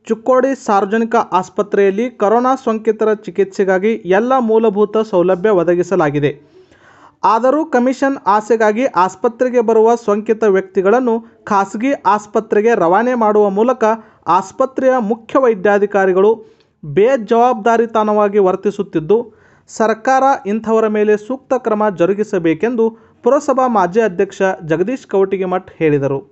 ಚಿಕ್ಕೋಡಿ ಸಾರ್ವಜನಿಕ ಆಸ್ಪತ್ರೆಯಲ್ಲಿ ಕೊರೋನಾ ಸೋಂಕಿತರ ಚಿಕಿತ್ಸೆಗಾಗಿ ಎಲ್ಲ ಮೂಲಭೂತ ಸೌಲಭ್ಯ ಒದಗಿಸಲಾಗಿದೆ ಆದರೂ ಕಮಿಷನ್ ಆಸೆಗಾಗಿ ಆಸ್ಪತ್ರೆಗೆ ಬರುವ ಸೋಂಕಿತ ವ್ಯಕ್ತಿಗಳನ್ನು ಖಾಸಗಿ ಆಸ್ಪತ್ರೆಗೆ ರವಾನೆ ಮಾಡುವ ಮೂಲಕ ಆಸ್ಪತ್ರೆಯ ಮುಖ್ಯ ವೈದ್ಯಾಧಿಕಾರಿಗಳು ಬೇಜವಾಬ್ದಾರಿತನವಾಗಿ ವರ್ತಿಸುತ್ತಿದ್ದು ಸರ್ಕಾರ ಇಂಥವರ ಮೇಲೆ ಸೂಕ್ತ ಕ್ರಮ ಜರುಗಿಸಬೇಕೆಂದು ಪುರಸಭಾ ಮಾಜಿ ಅಧ್ಯಕ್ಷ ಜಗದೀಶ್ ಕವಟಿಗಿಮಠ್ ಹೇಳಿದರು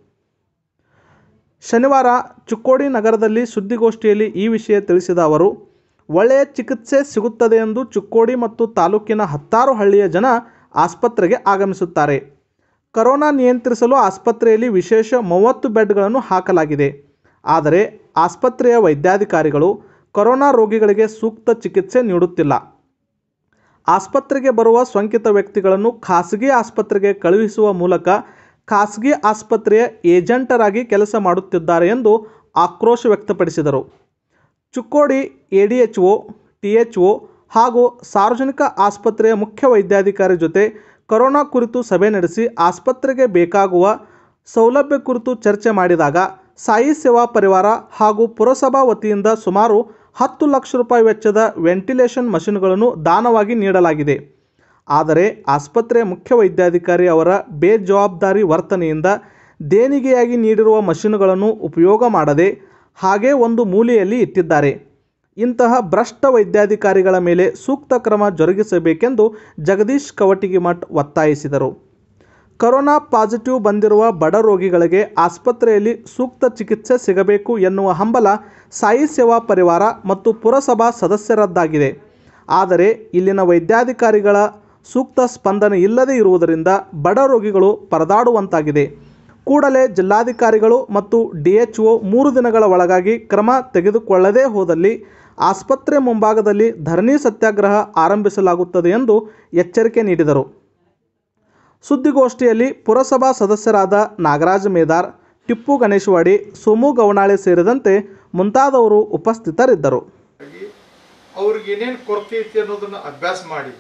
ಶನಿವಾರ ಚಿಕ್ಕೋಡಿ ನಗರದಲ್ಲಿ ಸುದ್ದಿಗೋಷ್ಠಿಯಲ್ಲಿ ಈ ವಿಷಯ ತಿಳಿಸಿದ ಅವರು ಒಳ್ಳೆಯ ಚಿಕಿತ್ಸೆ ಸಿಗುತ್ತದೆ ಎಂದು ಚಿಕ್ಕೋಡಿ ಮತ್ತು ತಾಲೂಕಿನ ಹತ್ತಾರು ಹಳ್ಳಿಯ ಜನ ಆಸ್ಪತ್ರೆಗೆ ಆಗಮಿಸುತ್ತಾರೆ ಕರೋನಾ ನಿಯಂತ್ರಿಸಲು ಆಸ್ಪತ್ರೆಯಲ್ಲಿ ವಿಶೇಷ ಮೂವತ್ತು ಬೆಡ್ಗಳನ್ನು ಹಾಕಲಾಗಿದೆ ಆದರೆ ಆಸ್ಪತ್ರೆಯ ವೈದ್ಯಾಧಿಕಾರಿಗಳು ಕೊರೋನಾ ರೋಗಿಗಳಿಗೆ ಸೂಕ್ತ ಚಿಕಿತ್ಸೆ ನೀಡುತ್ತಿಲ್ಲ ಆಸ್ಪತ್ರೆಗೆ ಬರುವ ಸೋಂಕಿತ ವ್ಯಕ್ತಿಗಳನ್ನು ಖಾಸಗಿ ಆಸ್ಪತ್ರೆಗೆ ಕಳುಹಿಸುವ ಮೂಲಕ ಖಾಸಗಿ ಆಸ್ಪತ್ರೆಯ ಏಜೆಂಟರಾಗಿ ಕೆಲಸ ಮಾಡುತ್ತಿದ್ದಾರೆ ಎಂದು ಆಕ್ರೋಶ ವ್ಯಕ್ತಪಡಿಸಿದರು Chikkodi A D H O T H O ಹಾಗೂ ಸಾರ್ವಜನಿಕ ಆಸ್ಪತ್ರೆಯ ಮುಖ್ಯ ವೈದ್ಯಾಧಿಕಾರಿ ಜೊತೆ ಕೊರೋನಾ ಕುರಿತು ಸಭೆ ನಡೆಸಿ ಆಸ್ಪತ್ರೆಗೆ ಬೇಕಾಗುವ ಸೌಲಭ್ಯ ಕುರಿತು ಚರ್ಚೆ ಮಾಡಿದಾಗ ಸಾಯಿ ಸೇವಾ ಪರಿವಾರ ಹಾಗೂ ಪುರಸಭಾ ವತಿಯಿಂದ ಸುಮಾರು ಹತ್ತು ಲಕ್ಷ ರೂಪಾಯಿ ವೆಚ್ಚದ ವೆಂಟಿಲೇಷನ್ ಮಷಿನ್ಗಳನ್ನು ದಾನವಾಗಿ ನೀಡಲಾಗಿದೆ ಆದರೆ ಆಸ್ಪತ್ರೆಯ ಮುಖ್ಯ ವೈದ್ಯಾಧಿಕಾರಿ ಅವರ ಬೇಜವಾಬ್ದಾರಿ ವರ್ತನೆಯಿಂದ ದೇಣಿಗೆಯಾಗಿ ನೀಡಿರುವ ಮಷಿನ್ಗಳನ್ನು ಉಪಯೋಗ ಮಾಡದೆ ಹಾಗೇ ಒಂದು ಮೂಲೆಯಲ್ಲಿ ಇಟ್ಟಿದ್ದಾರೆ ಇಂತಹ ಭ್ರಷ್ಟ ವೈದ್ಯಾಧಿಕಾರಿಗಳ ಮೇಲೆ ಸೂಕ್ತ ಕ್ರಮ ಜರುಗಿಸಬೇಕೆಂದು ಜಗದೀಶ್ ಕವಟಿಗಿಮಠ್ ಒತ್ತಾಯಿಸಿದರು ಕೊರೋನಾ ಪಾಸಿಟಿವ್ ಬಂದಿರುವ ಬಡ ರೋಗಿಗಳಿಗೆ ಆಸ್ಪತ್ರೆಯಲ್ಲಿ ಸೂಕ್ತ ಚಿಕಿತ್ಸೆ ಸಿಗಬೇಕು ಎನ್ನುವ ಹಂಬಲ ಸಾಯಿ ಸೇವಾ ಪರಿವಾರ ಮತ್ತು ಪುರಸಭಾ ಸದಸ್ಯರದ್ದಾಗಿದೆ ಆದರೆ ಇಲ್ಲಿನ ವೈದ್ಯಾಧಿಕಾರಿಗಳ ಸೂಕ್ತ ಸ್ಪಂದನೆ ಇಲ್ಲದೇ ಇರುವುದರಿಂದ ಬಡ ರೋಗಿಗಳು ಪರದಾಡುವಂತಾಗಿದೆ ಕೂಡಲೇ ಜಿಲ್ಲಾಧಿಕಾರಿಗಳು ಮತ್ತು ಡಿ ಎಚ್ ಒ ಮೂರು ದಿನಗಳ ಒಳಗಾಗಿ ಕ್ರಮ ತೆಗೆದುಕೊಳ್ಳದೇ ಹೋದಲ್ಲಿ ಆಸ್ಪತ್ರೆ ಮುಂಭಾಗದಲ್ಲಿ ಧರಣಿ ಸತ್ಯಾಗ್ರಹ ಆರಂಭಿಸಲಾಗುತ್ತದೆ ಎಂದು ಎಚ್ಚರಿಕೆ ನೀಡಿದರು ಸುದ್ದಿಗೋಷ್ಠಿಯಲ್ಲಿ ಪುರಸಭಾ ಸದಸ್ಯರಾದ ನಾಗರಾಜ ಮೇದಾರ್ ಟಿಪ್ಪು ಗಣೇಶವಾಡಿ ಸೋಮು ಗವನಾಳೆ ಸೇರಿದಂತೆ ಮುಂತಾದವರು ಉಪಸ್ಥಿತರಿದ್ದರು ಹಾಗಾಗಿ ಅವ್ರಿಗೆ ಏನೇನು ಕೊರತೆ ಐತಿ ಅನ್ನೋದನ್ನ ಅಭ್ಯಾಸ ಮಾಡಿ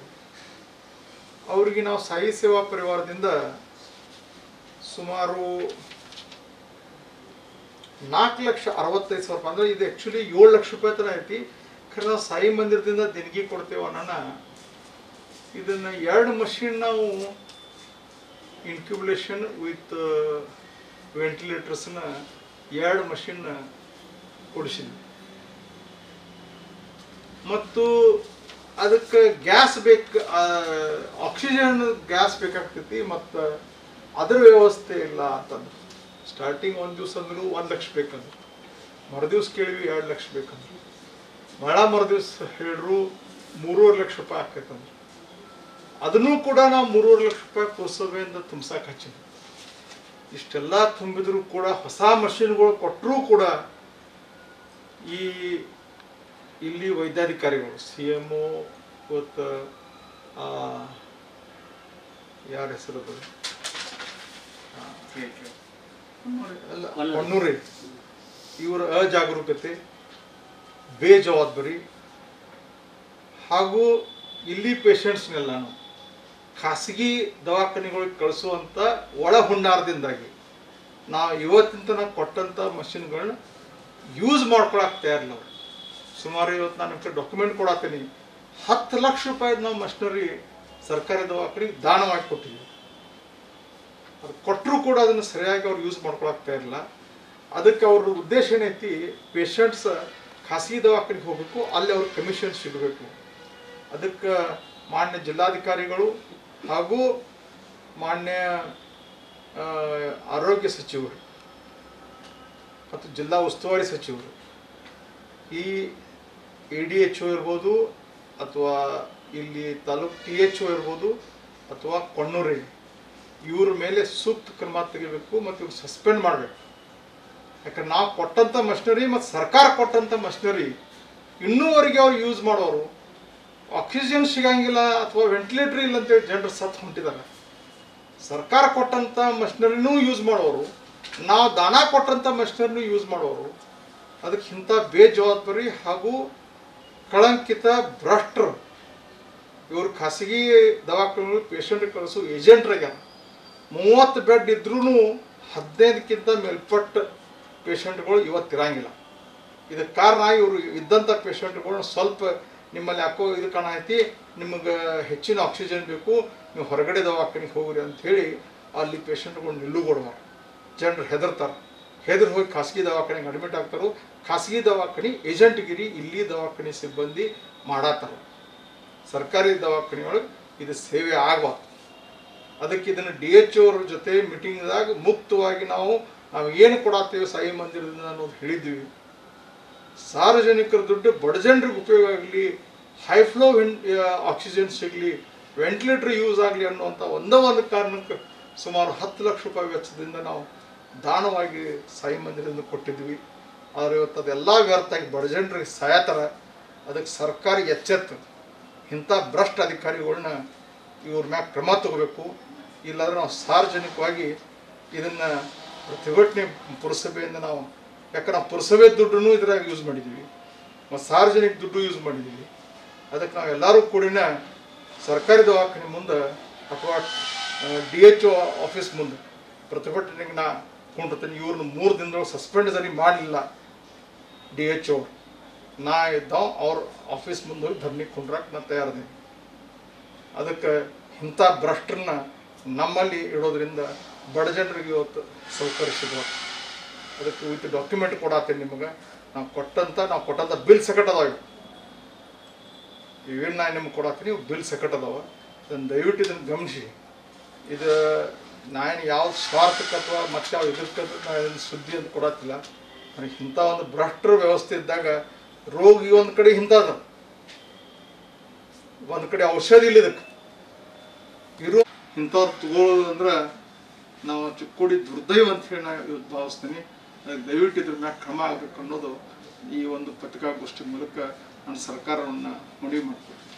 ಅವ್ರಿಗೆ ನಾವು ಸಾಯಿ ಸೇವಾ ಪರಿವಾರದಿಂದ ಸುಮಾರು ನಾಲ್ಕು ಲಕ್ಷ ಅರವತ್ತೈದು ಸಾವಿರ ರೂಪಾಯಿ ಅಂದ್ರೆ ಇದು ಆ್ಯಕ್ಚುಲಿ ಏಳು ಲಕ್ಷ ರೂಪಾಯಿ ತನ ಐತಿ ಖರೆ ನಾವು ಸಾಯಿ ಮಂದಿರದಿಂದ ದೇಣಿಗೆ ಕೊಡ್ತೇವೆ ಅನ್ನೋಣ ಇದನ್ನ ಎರಡು ಮಷಿನ್ ನಾವು ಇನ್ಕ್ಯುಬುಲೇಷನ್ ವಿತ್ ವೆಂಟಿಲೇಟರ್ಸ್ನ ಎರಡು ಮಷಿನ್ ಕೊಡಿಸಿದ್ವಿ ಮತ್ತು ಅದಕ್ಕೆ ಗ್ಯಾಸ್ ಬೇಕು ಆಕ್ಸಿಜನ್ ಗ್ಯಾಸ್ ಬೇಕಾಗ್ತೈತಿ ಮತ್ತು ಅದರ ವ್ಯವಸ್ಥೆ ಇಲ್ಲ ಅಂತಂದ್ರು ಸ್ಟಾರ್ಟಿಂಗ್ ಒಂದು ದಿವಸ ಅಂದ್ರು ಒಂದು ಲಕ್ಷ ಬೇಕಂದ್ರು ಮರುದಿವ್ಸ ಕೇಳಿವಿ ಎರಡು ಲಕ್ಷ ಬೇಕಂದ್ರು ಮಳ ಮರುದಿವ್ಸ ಹೇಳ್ರು ಮೂರುವರೆ ಲಕ್ಷ ರೂಪಾಯಿ ಆಕೈತಂದ್ರು ಅದನ್ನೂ ಕೂಡ ನಾವು ಮೂರುವರೆ ಲಕ್ಷ ರೂಪಾಯಿ ಪುರಸಭೆಯಿಂದ ತುಂಬ್ಸಕ್ಕೆ ಹಚ್ಚಿದ್ವಿ ಇಷ್ಟೆಲ್ಲ ತುಂಬಿದ್ರು ಕೂಡ ಹೊಸ ಮಷಿನ್ಗಳು ಕೊಟ್ಟರೂ ಕೂಡ ಈ ಇಲ್ಲಿ ವೈದ್ಯಾಧಿಕಾರಿಗಳು ಸಿ ಎಮ್ ಇವತ್ತು ಯಾರ ಹೆಸರು ಅದು ಆ, ಅಲ್ಲ ಹೊನ್ನೂರಿ ಇವರ ಅಜಾಗರೂಕತೆ ಬೇಜವಾಬ್ದಾರಿ ಹಾಗೂ ಇಲ್ಲಿ ಪೇಷಂಟ್ಸ್ನೆಲ್ಲಾನು ಖಾಸಗಿ ದವಾಖಾನೆಗಳಿಗೆ ಕಳಿಸುವಂಥ ಒಳ ಹುನ್ನಾರದಿಂದಾಗಿ ನಾವು ಇವತ್ತಿನ ತನಕ ಕೊಟ್ಟಂಥ ಮಷಿನ್ಗಳನ್ನ ಯೂಸ್ ಮಾಡ್ಕೊಳಕ್ಕೆ ತಯಾರಿಲ್ಲ ಅವ್ರು ಸುಮಾರು ಇವತ್ತು ನಾನು ಡಾಕ್ಯುಮೆಂಟ್ ಕೊಡತ್ತೀನಿ ಹತ್ತು ಲಕ್ಷ ರೂಪಾಯಿ ನಾವು ಮಷಿನರಿ ಸರ್ಕಾರಿ ದವಾಖಾನೆಗೆ ದಾನವಾಗಿ ಕೊಟ್ಟಿದ್ದೀವಿ ಅದು ಕೊಟ್ಟರೂ ಕೂಡ ಅದನ್ನು ಸರಿಯಾಗಿ ಅವ್ರು ಯೂಸ್ ಮಾಡ್ಕೊಳಕ್ತಾ ಇರಲಿಲ್ಲ ಅದಕ್ಕೆ ಅವ್ರ ಉದ್ದೇಶ ಏನೈತಿ ಪೇಷಂಟ್ಸ್ ಖಾಸಗಿ ದವಾಖಾನೆಗೆ ಹೋಗಬೇಕು ಅಲ್ಲಿ ಅವ್ರ ಕಮಿಷನ್ ಸಿಗಬೇಕು ಅದಕ್ಕೆ ಮಾನ್ಯ ಜಿಲ್ಲಾಧಿಕಾರಿಗಳು ಹಾಗೂ ಮಾನ್ಯ ಆ, ಆರೋಗ್ಯ ಸಚಿವರು ಮತ್ತು ಜಿಲ್ಲಾ ಉಸ್ತುವಾರಿ ಸಚಿವರು ಈ ಎ ಡಿ ಎಚ್ ಒ ಇರ್ಬೋದು ಅಥವಾ ಇಲ್ಲಿ ತಾಲೂಕ್ ಟಿ ಎಚ್ ಒ ಇರ್ಬೋದು ಅಥವಾ ಕೊಣ್ಣೂರಿ ಇವ್ರ ಮೇಲೆ ಸೂಕ್ತ ಕ್ರಮ ತೆಗಿಬೇಕು ಮತ್ತು ಇವ್ರು ಸಸ್ಪೆಂಡ್ ಮಾಡಬೇಕು ಯಾಕಂದ್ರೆ ನಾವು ಕೊಟ್ಟಂಥ ಮಷಿನರಿ ಮತ್ತು ಸರ್ಕಾರ ಕೊಟ್ಟಂಥ ಮಷಿನರಿ ಇನ್ನೂವರೆಗೆ ಅವ್ರು ಯೂಸ್ ಮಾಡೋರು ಆಕ್ಸಿಜನ್ ಸಿಗಂಗಿಲ್ಲ ಅಥವಾ ವೆಂಟಿಲೇಟರ್ ಇಲ್ಲ ಅಂತೇಳಿ ಜನರು ಸತ್ತು ಹೊಂಟಿದ್ದಾರೆ ಸರ್ಕಾರ ಕೊಟ್ಟಂಥ ಮಷಿನರಿನೂ ಯೂಸ್ ಮಾಡೋರು ನಾವು ದಾನ ಕೊಟ್ಟಂಥ ಮಷಿನರಿನೂ ಯೂಸ್ ಮಾಡೋರು ಅದಕ್ಕೆ ಇಂಥ ಬೇಜವಾಬ್ದಾರಿ ಹಾಗೂ ಕಳಂಕಿತ ಭ್ರಷ್ಟರು ಇವರು ಖಾಸಗಿ ದವಾಖಾನೆಗಳು ಪೇಷಂಟ್ ಕಳಿಸೋ ಏಜೆಂಟ್ರಾಗ್ಯಾರ ಮೂವತ್ತು ಬೆಡ್ ಇದ್ರೂ ಹದಿನೈದಕ್ಕಿಂತ ಮೇಲ್ಪಟ್ಟ ಪೇಷಂಟ್ಗಳು ಇವತ್ತು ಇರಂಗಿಲ್ಲ ಇದಕ್ಕೆ ಕಾರಣ ಇವರು ಇದ್ದಂಥ ಪೇಷಂಟ್ಗಳು ಸ್ವಲ್ಪ ನಿಮ್ಮಲ್ಲಿ ಯಾಕೋ ಇದು ಕಾಣೈತಿ ನಿಮಗೆ ಹೆಚ್ಚಿನ ಆಕ್ಸಿಜನ್ ಬೇಕು ನೀವು ಹೊರಗಡೆ ದವಾಖಾನಿಗೆ ಹೋಗ್ರಿ ಅಂಥೇಳಿ ಅಲ್ಲಿ ಪೇಷಂಟ್ಗಳು ನಿಲ್ಲುಗೊಡ್ಬಾರ್ದು ಜನರು ಹೆದರ್ತಾರೆ ಹೆದರ್ ಹೋಗಿ ಖಾಸಗಿ ದವಾಖಾನೆಗೆ ಅಡ್ಮಿಟ್ ಆಗ್ತಾರೋ ಖಾಸಗಿ ದವಾಖಾನೆ ಏಜೆಂಟ್ಗಿರಿ ಇಲ್ಲಿ ದವಾಖಾನೆ ಸಿಬ್ಬಂದಿ ಮಾಡತ್ತಾರ ಸರ್ಕಾರಿ ದವಾಖಾನೆ ಒಳಗೆ ಇದು ಸೇವೆ ಆಗಬಾರ್ದು ಅದಕ್ಕೆ ಇದನ್ನು ಡಿ ಎಚ್ ಅವ್ರ ಜೊತೆ ಮೀಟಿಂಗ್ದಾಗ ಮುಕ್ತವಾಗಿ ನಾವು ನಾವು ಏನು ಕೊಡತ್ತೇವೆ ಸಾಯಿ ಮಂದಿರದಿಂದ ಅನ್ನೋದು ಹೇಳಿದ್ವಿ ಸಾರ್ವಜನಿಕರ ದುಡ್ಡು ಬಡ ಜನರಿಗೆ ಉಪಯೋಗ ಆಗಲಿ ಹೈ ಫ್ಲೋ ಆಕ್ಸಿಜನ್ ಸಿಗಲಿ ವೆಂಟಿಲೇಟರ್ ಯೂಸ್ ಆಗಲಿ ಅನ್ನುವಂಥ ಒಂದೇ ಒಂದು ಕಾರಣಕ್ಕೆ ಸುಮಾರು ಹತ್ತು ಲಕ್ಷ ರೂಪಾಯಿ ವೆಚ್ಚದಿಂದ ನಾವು ದಾನವಾಗಿ ಸಾಯಿ ಮಂದಿರದಿಂದ ಕೊಟ್ಟಿದ್ವಿ ಆದರೆ ಇವತ್ತು ಅದೆಲ್ಲ ವ್ಯರ್ಥ ಆಗಿ ಬಡ ಜನರಿಗೆ ಸಾಯತರ ಅದಕ್ಕೆ ಸರ್ಕಾರ ಎಚ್ಚೆತ್ತು ಇಂಥ ಭ್ರಷ್ಟ ಅಧಿಕಾರಿಗಳನ್ನ ಇವ್ರ ಮ್ಯಾಗ ಕ್ರಮ ತಗೋಬೇಕು ಇಲ್ಲಾಂದ್ರೆ ನಾವು ಸಾರ್ವಜನಿಕವಾಗಿ ಇದನ್ನು ಪ್ರತಿಭಟನೆ ಪುರಸಭೆಯಿಂದ ನಾವು ಯಾಕಂದ್ರೆ ನಾವು ಪುರಸಭೆ ದುಡ್ಡನ್ನು ಇದ್ರಾಗ ಯೂಸ್ ಮಾಡಿದ್ದೀವಿ ಮತ್ತು ಸಾರ್ವಜನಿಕ ದುಡ್ಡು ಯೂಸ್ ಮಾಡಿದ್ದೀವಿ ಅದಕ್ಕೆ ನಾವು ಎಲ್ಲರೂ ಕೂಡಿನ ಸರ್ಕಾರಿ ದವಾಖಾನೆ ಮುಂದೆ ಅಥವಾ ಡಿ ಎಚ್ ಒ ಆಫೀಸ್ ಮುಂದೆ ಪ್ರತಿಭಟನೆಗೆ ನಾ ಕೊಂಡಿರ್ತೀನಿ ಇವ್ರನ್ನ ಮೂರು ದಿನದೊಳಗೆ ಸಸ್ಪೆಂಡ್ ಸರಿ ಮಾಡಲಿಲ್ಲ ಡಿ ಎಚ್ ಅವ್ರು ನಾ ಇದ್ದಾವ ಅವ್ರ ಆಫೀಸ್ ಮುಂದೆ ಹೋಗಿ ಧರಣಿ ಕುಂಡ್ರಕ್ಕೆ ನಾ ತಯಾರಿದ್ದೀನಿ ಅದಕ್ಕೆ ಇಂಥ ಭ್ರಷ್ಟರನ್ನ ನಮ್ಮಲ್ಲಿ ಇಡೋದ್ರಿಂದ ಬಡ ಜನರಿಗೆ ಇವತ್ತು ಸೌಕರ್ಯ ಸಿಗೋದು ಅದಕ್ಕೆ ವಿತ್ ಡಾಕ್ಯುಮೆಂಟ್ ಕೊಡತ್ತೇನೆ ನಿಮಗೆ ನಾವು ಕೊಟ್ಟಂತ ನಾವು ಕೊಟ್ಟಂತ ಬಿಲ್ ಸೆಕೆಟ್ ಅದಾವ ಇವು ಇವೇನು ನಾನು ನಿಮ್ಗೆ ಕೊಡತ್ತೀನಿ ಇವು ಬಿಲ್ ಸೆಕೆಟ್ ಅದಾವ ಇದನ್ನು ದಯವಿಟ್ಟು ಇದನ್ನು ಗಮನಿಸಿ ಇದು ನಾನು ಯಾವ ಸ್ವಾರ್ಥಕ್ಕೆ ಅಥವಾ ಮತ್ತೆ ಯಾವ ಇದಕ್ಕೆ ನಾನು ಇದನ್ನ ಸುದ್ದಿ ಅಂತ ಕೊಡತ್ತಿಲ್ಲ ನನಗೆ ಇಂಥ ಒಂದು ಭ್ರಷ್ಟರ ವ್ಯವಸ್ಥೆ ಇದ್ದಾಗ ರೋಗಿ ಒಂದು ಕಡೆ ಇಂಥದ್ದು ಒಂದು ಕಡೆ ಔಷಧಿ ಇಲ್ಲ ಇದಕ್ಕೆ ಇರೋ ಇಂಥವ್ರು ತಗೊಳ್ಳೋದು ಅಂದ್ರೆ ನಾವು ಚಿಕ್ಕೋಡಿ ದುರ್ದೈವ ಅಂತ ಹೇಳಿ ನಾನು ಇವತ್ತು ಭಾವಿಸ್ತೀನಿ ಅದಕ್ಕೆ ದಯವಿಟ್ಟು ಇದ್ರ ಮ್ಯಾಗ ಕ್ರಮ ಆಗಬೇಕು ಅನ್ನೋದು ಈ ಒಂದು ಪತ್ರಿಕಾಗೋಷ್ಠಿ ಮೂಲಕ ನಾನು ಸರ್ಕಾರವನ್ನು ಮನವಿ ಮಾಡ್ತೀನಿ